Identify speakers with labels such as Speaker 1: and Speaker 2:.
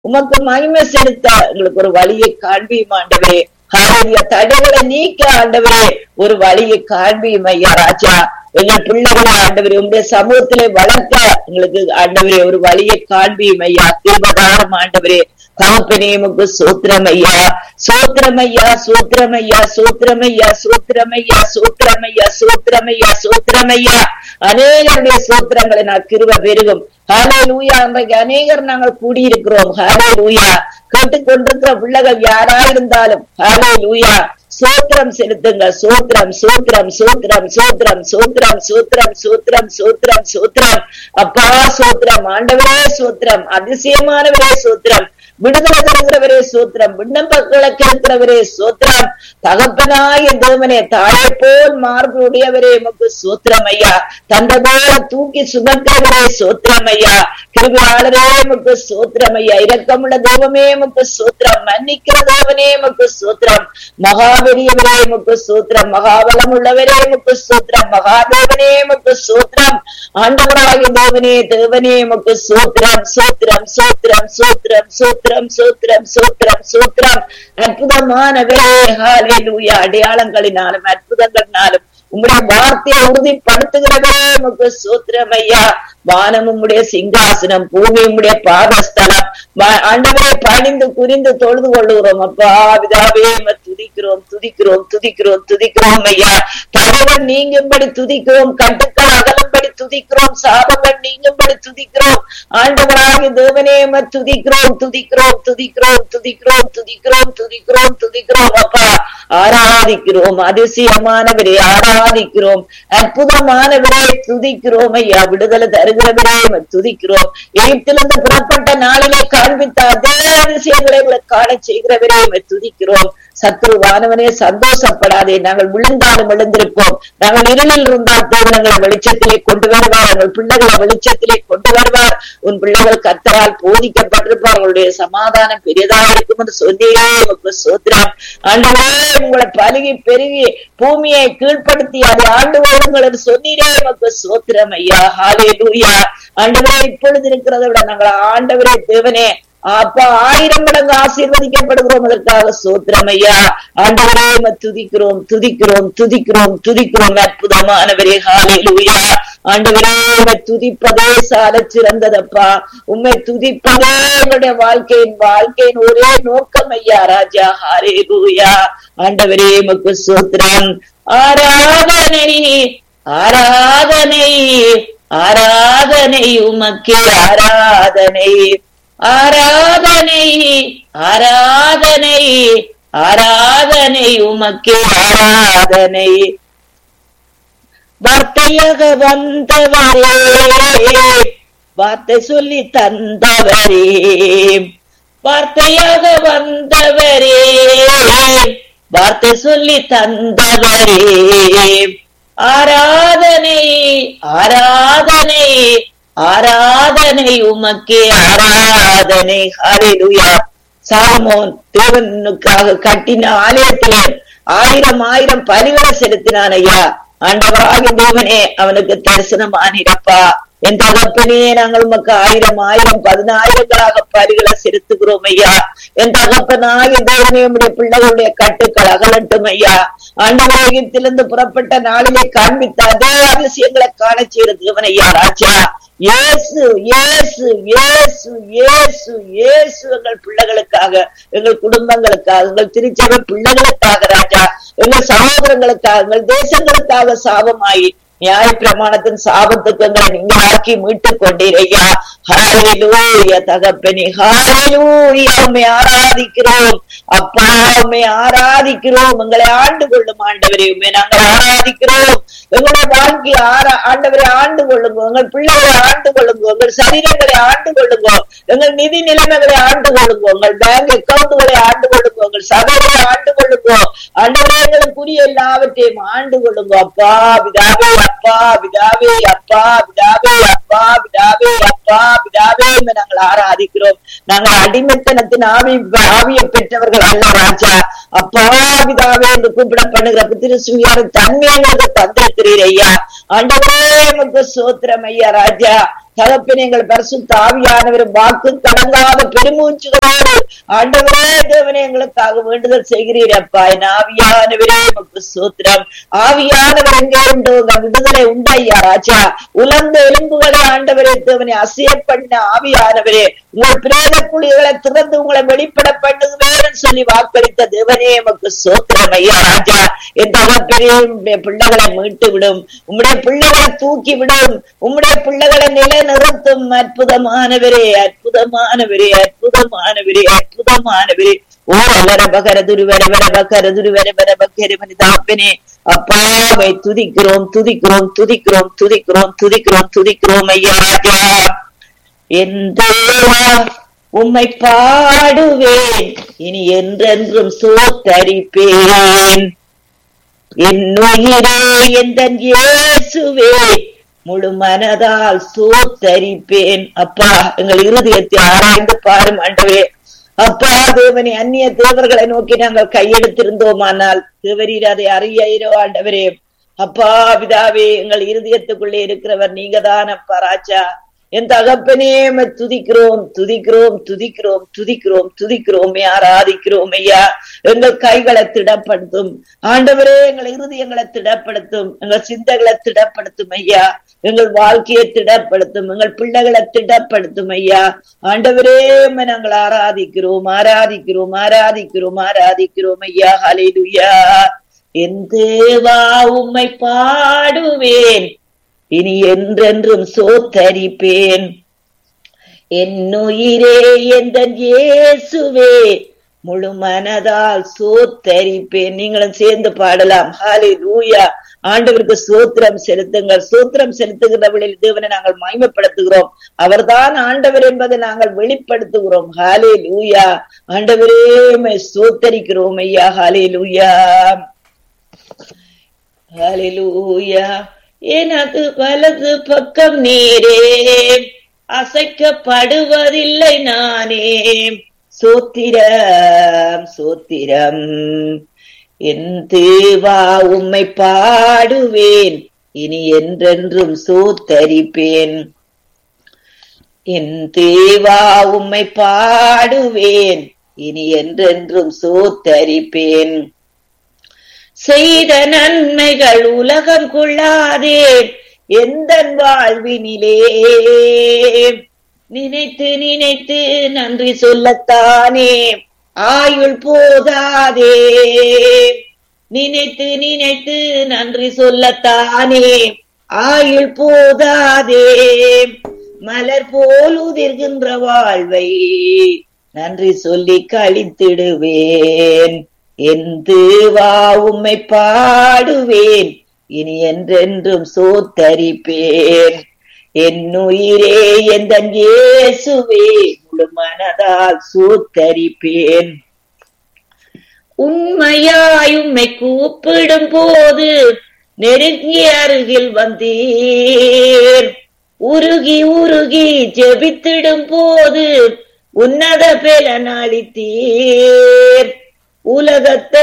Speaker 1: உமக்கு மகிமை செலுத்த எங்களுக்கு ஒரு வழியை காண்பியும் ஆண்டவரே ஹalleluya தடைகளை நீக்க ஆண்டவரே ஒரு வழியை காண்பியும் ஐயா ராஜா எங்கள் பிள்ளைகளை ஆண்டவரே உங்களுடைய சமூகத்திலே வளர்க்க எங்களுக்கு ஆண்டவரே ஒரு வழியை காண்பியும் ஐயா கிருபதாரம் ஆண்டவரே தகப்பனேமுக்கு சூத்திரமையா சூத்திரமையா சூத்திரமையா சூத்திரமையா சூத்திரமையா சூத்திரமையா சூத்திரமையா சூத்திரமையா அநேகருடைய சூத்திரங்களை நான் கிருப பெருகும் ஹாலே லூயா அன்றைக்கு அநேகர் நாங்கள் கூடியிருக்கிறோம் ஹாலே லூயா கேட்டுக்கொண்டிருக்கிற பிள்ளைகள் யாரா இருந்தாலும் ஹாலே லூயா சூத்திரம் செலுத்துங்க சூத்திரம் சூத்திரம் சூத்திரம் சூத்திரம் சூத்திரம் சூத்திரம் சூத்திரம் சூத்திரம் சூத்திரம் அப்பா சூத்திரம் ஆண்டவரே சூத்திரம் அதிசயமானவரே சூத்திரம் விடுதலை தருகிறவரே சூத்திரம் விண்ணப்பங்களை கேட்கிறவரே சூத்திரம் தகப்பனாய தேவனே தாயை போல் மார்பு உடையவரே உமக்கு சூத்திரம் ஐயா தந்தை போல தூக்கி சுமக்கிறவரே சூத்திரம் ஐயா கிருபியாளரே உமக்கு சூத்திரம் ஐயா இரக்கமுள்ள தெய்வமே உமக்கு சூத்திரம் மன்னிக்கிற தேவனே உமக்கு சூத்திரம் மகாபெரியவரே உமக்கு சூத்திரம் மகாபலம் உள்ளவரே உமக்கு சூத்திரம் மகாதேவனே உமக்கு சூத்திரம் ஆண்டவராகிய தேவனே தேவனே உமக்கு சூத்திரம் சூத்திரம் சூத்திரம் சூத்திரம் சூத்திரம் சூத்திரம் சூத்திரம் சூத்திரம் அற்புதமானவரே ஹalleluya அடையாளங்களினாலும் அற்புதங்களினாலும் உம்முடைய வார்த்தையை உறுதிப்படுத்துகிறவரே உமக்கு சூத்திரம் ஐயா வானம் உம்முடைய சிங்காசனம் பூமி உம்முடைய பாதஸ்தலம் வா- ஆண்டவரே பணிந்து குறிந்து தொழுது கொள்ளுகிறோம் அப்பா பிதாவே உம்மை துதிக்கிறோம் துதிக்கிறோம் துதிக்கிறோம் துதிக்கிறோம் ஐயா தகவல் நீங்கும்படி துதிக்கிறோம் கட்டுக்கள் அகலும்படி துதிக்கிறோம் சாபங்கள் நீங்கும்படி துதிக்கிறோம் ஆண்டவராகிய தேவனே உம்மை துதிக்கிறோம் துதிக்கிறோம் துதிக்கிறோம் துதிக்கிறோம் துதிக்கிறோம் துதிக்கிறோம் துதிக்கிறோம் அப்பா ஆராதிக்கிறோம் அதிசயமானவரே ஆராதிக்கிறோம் அற்புதமானவரே துதிக்கிறோம் ஐயா விடுதலை தருகிறவரே உம்மை துதிக்கிறோம் எகிப்திலிருந்து புறப்பட்ட நாளிலே காண்பித்த அதே அதிசயங்களை உங்களை காண செய்கிறவரே உம்மை துதிக்கிறோம் சத்ருவானவனே சந்தோஷப்படாதே நாங்கள் விழுந்தாலும் விழுந்திருப்போம் நாங்கள் இருளில் இருந்தால் தேவன் எங்களை வெளிச்சத்திலே கொண்டு வருவார் எங்கள் பிள்ளைகளை வெளிச்சத்திலே கொண்டு வருவார் உன் பிள்ளைகள் கத்தரால் போதிக்கப்பட்டிருப்பார் உங்களுடைய சமாதானம் பெரியதாக இருக்கும் என்று சொன்னீரே உமக்கு சோத்திரம் ஆண்டவரே உங்களை பருகி பெருகி பூமியை கீழ்ப்படுத்தி அதை ஆண்டு வருங்கள் என்று சொன்னீரே உமக்கு சோத்திரம் ஐயா ஹாலே லூயா ஆண்டவரே இப்பொழுது இருக்கிறதை விட நாங்கள் ஆண்டவரே தேவனே அப்பா ஆயிரம் மடங்கு ஆசீர்வதிக்கப்படுகிறோம் அதற்காக சோத்திரம் ஐயா ஆண்டவரே உம்மை துதிக்கிறோம் துதிக்கிறோம் துதிக்கிறோம் துதிக்கிறோம் அற்புதமானவரே ஹalleluya ஆண்டவரே உம்மை துதிப்பதே சால சிறந்ததப்பா உம்மை துதிப்பதே எங்களுடைய வாழ்க்கையின் வாழ்க்கையின் ஒரே நோக்கம் ஐயா ராஜா ஹalleluya ஆண்டவரே உமக்கு சோத்திரம் ஆராதனை ஆராதனை ஆராதனை உமக்கே ஆராதனை ஆராதனை ஆராதனை ஆராதனை உமக்கே ஆராதனை வார்த்தையாக வந்தவரே வார்த்தை சொல்லி தந்தவரே வார்த்தையாக வந்தவரே வார்த்தை சொல்லி தந்தவரே ஆராதனை ஆராதனை ஆராதனை உமக்கே ஆராதனை ஹalleluya சாலமோன் தேவனுக்காக கட்டின ஆலயத்திலே ஆயிரம் ஆயிரம் பலிகளை செலுத்தினான் ஐயா ஆண்டவராகிய தேவனே அவனுக்கு தரிசனமானிடப்பா என் தகப்பனே நாங்கள் உமக்கு ஆயிரம் ஆயிரம் பதினாயிரங்களாக பலிகளை செலுத்துகிறோம் ஐயா என் தகப்பனாகிய தேவனே உம்முடைய பிள்ளைகளுடைய கட்டுக்கள் அகலட்டும் ஐயா ஆண்டவராகியத்திலிருந்து புறப்பட்ட நாளிலே காண்பித்த அதே அதிசயங்களை காண செய்கிற தேவன் ஐயா ராஜா இயேசு இயேசு இயேசு இயேசு இயேசு எங்கள் பிள்ளைகளுக்காக எங்கள் குடும்பங்களுக்காக எங்கள் திருச்சபை பிள்ளைகளுக்காக ராஜா எங்கள் சகோதரங்களுக்காக எங்கள் தேசங்களுக்காக சாபமாயி நியாய பிரமாணத்தின் சாபத்துக்கு எங்களை நீங்க ஆக்கி மீட்டுக் கொண்டீர் ஐயா ஹalleluya தகப்பனே ஹalleluya உம்மை ஆராதிக்கிறோம் அப்பா உம்மை ஆராதிக்கிறோம் எங்களை ஆண்டு கொள்ளும் ஆண்டவரே உம்மை நாங்கள் ஆராதிக்கிறோம் எங்களுடைய வாழ்க்கையை ஆரா ஆண்டவரை ஆண்டு கொள்ளுங்க எங்கள் பிள்ளைகளை ஆண்டு கொள்ளுங்க எங்கள் சரீரங்களை ஆண்டு கொள்ளுங்க எங்கள் நிதி நிலைமைகளை ஆண்டு கொள்ளுங்க உங்கள் பேங்க் அக்கவுண்ட்களை ஆண்டு கொள்ளுங்க உங்கள் சபைகளை ஆண்டு கொள்ளுங்க ஆண்டவரே எங்களுக்குரிய எல்லாவற்றையும் ஆண்டு கொள்ளுங்க அப்பா பிதாவே அப்பா பிதாவே அப்பா பிதாவே அப்பா பிதாவே அப்பா பிதாவே என்று நாங்கள் ஆராதிக்கிறோம் நாங்கள் அடிமைத்தனத்தின் ஆவி ஆவியை பெற்றவர்கள் அல்ல ராஜா அப்பா பிதாவே என்று கூப்பிட பண்ணுகிற புத்திர சுவியார தன்மையை தந்திருக்கிறீர் ஐயா ஆண்டவரே உமக்கு சோத்திரம் ஐயா ராஜா தகப்பின் எங்கள் பரிசுத்த ஆவியானவர் வாக்கு கடங்காத பெருமூச்சுகளோடு ஆண்டவரே தேவனே எங்களுக்காக வேண்டுதல் செய்கிறீரப்பா என் ஆவியானவரே உமக்கு சோத்திரம் ஆவியானவர் எங்கே உண்டு உங்க விடுதலை உண்டு ஐயா ராஜா உலர்ந்த எலும்புகளை ஆண்டவரே தேவனை அசைய பண்ண ஆவியானவரே உங்கள் பிரேத குழிகளை திறந்து உங்களை வெளிப்பட பண்ணுவேன் சொல்லி வாக்களித்த தேவனே எமக்கு சோத்திரம் ஐயா ராஜா என் தகப்பனே உம்முடைய பிள்ளைகளை மீட்டு விடும் உம்முடைய பிள்ளைகளை தூக்கி விடும் உம்முடைய பிள்ளைகளை நிலைநிறுத்தும் அற்புதமானவரே அற்புதமானவரே அற்புதமானவரே அற்புதமானவரே ஓ அலர பகர துருவர வர பகர துருவர வர பக்கர மனிதாப்பனே அப்பாவை துதிக்கிறோம் துதிக்கிறோம் துதிக்கிறோம் துதிக்கிறோம் துதிக்கிறோம் துதிக்கிறோம் ஐயா ராஜா என் தேவா உம்மை பாடுவேன் இனி என்றென்றும் சோத்தரிப்பேன் என் உயிரே எந்தன் இயேசுவே முழு மனதால் சோத்தரிப்பேன் அப்பா எங்கள் இருதயத்தை ஆராய்ந்து பாரும் ஆண்டவே அப்பா தேவனே அந்நிய தேவர்களை நோக்கி நாங்கள் கையெடுத்திருந்தோமானால் தேவரீர் அதை அறியோ ஆண்டவரே அப்பா பிதாவே எங்கள் இருதயத்துக்குள்ளே இருக்கிறவர் நீங்க தான் அப்பா ராஜா என் தகப்பனே உம்மை துதிக்கிறோம் துதிக்கிறோம் துதிக்கிறோம் துதிக்கிறோம் துதிக்கிறோம் ஆராதிக்கிறோம் ஐயா எங்கள் கைகளை திடப்படுத்தும் ஆண்டவரே எங்கள் இருதயங்களை திடப்படுத்தும் எங்கள் சிந்தைகளை திடப்படுத்தும் ஐயா எங்கள் வாழ்க்கையை திடப்படுத்தும் எங்கள் பிள்ளைகளை திடப்படுத்தும் ஐயா ஆண்டவரே உம்மை நாங்கள் ஆராதிக்கிறோம் ஆராதிக்கிறோம் ஆராதிக்கிறோம் ஆராதிக்கிறோம் ஐயா ஹalleluya என் தேவா உம்மை பாடுவேன் இனி என்றென்றும் சோத்தரிப்பேன் என் உயிரே எந்த இயேசுவே முழு மனதால் சோத்தரிப்பேன் நீங்களும் சேர்ந்து பாடலாம் ஹாலே லூயா ஆண்டவருக்கு சோத்திரம் செலுத்துங்கள் சோத்திரம் செலுத்துகிறவர்களில் தேவனை நாங்கள் மகிமைப்படுத்துகிறோம் அவர்தான் ஆண்டவர் என்பதை நாங்கள் வெளிப்படுத்துகிறோம் ஹாலே லூயா ஆண்டவரே உம்மை சோத்தரிக்கிறோம் ஐயா ஹாலே லூயா ஹalleluya எனது வலது பக்கம் நீரே அசைக்கப்படுவதில்லை நானே சோத்திரம் சோத்திரம் என் தேவா உம்மை பாடுவேன் இனி என்றென்றும் சோத்தரிப்பேன் என் தேவா உம்மை பாடுவேன் இனி என்றென்றும் சோத்தரிப்பேன் செய்த நன்மைகள் உலகம் கொள்ளாதே எந்த வாழ்வினிலே நினைத்து நினைத்து நன்றி சொல்லத்தானே ஆயுள் போதாதே நினைத்து நினைத்து நன்றி சொல்லத்தானே ஆயுள் போதாதே மலர் போல் உதிர்கின்ற வாழ்வை நன்றி சொல்லி கழித்திடுவேன் என் தேவா உம்மை பாடுவேன் இனி என்றென்றும் சோத்தரிப்பேன் என் உயிரே எந்த இயேசுவே முழு மனதால் சோத்தரிப்பேன் உண்மையாய் உம்மை கூப்பிடும் போது நெருங்கி அருகில் வந்தீர் உருகி உருகி ஜெபித்திடும் போது உன்னத பலன் அளித்தீர் உலகத்தை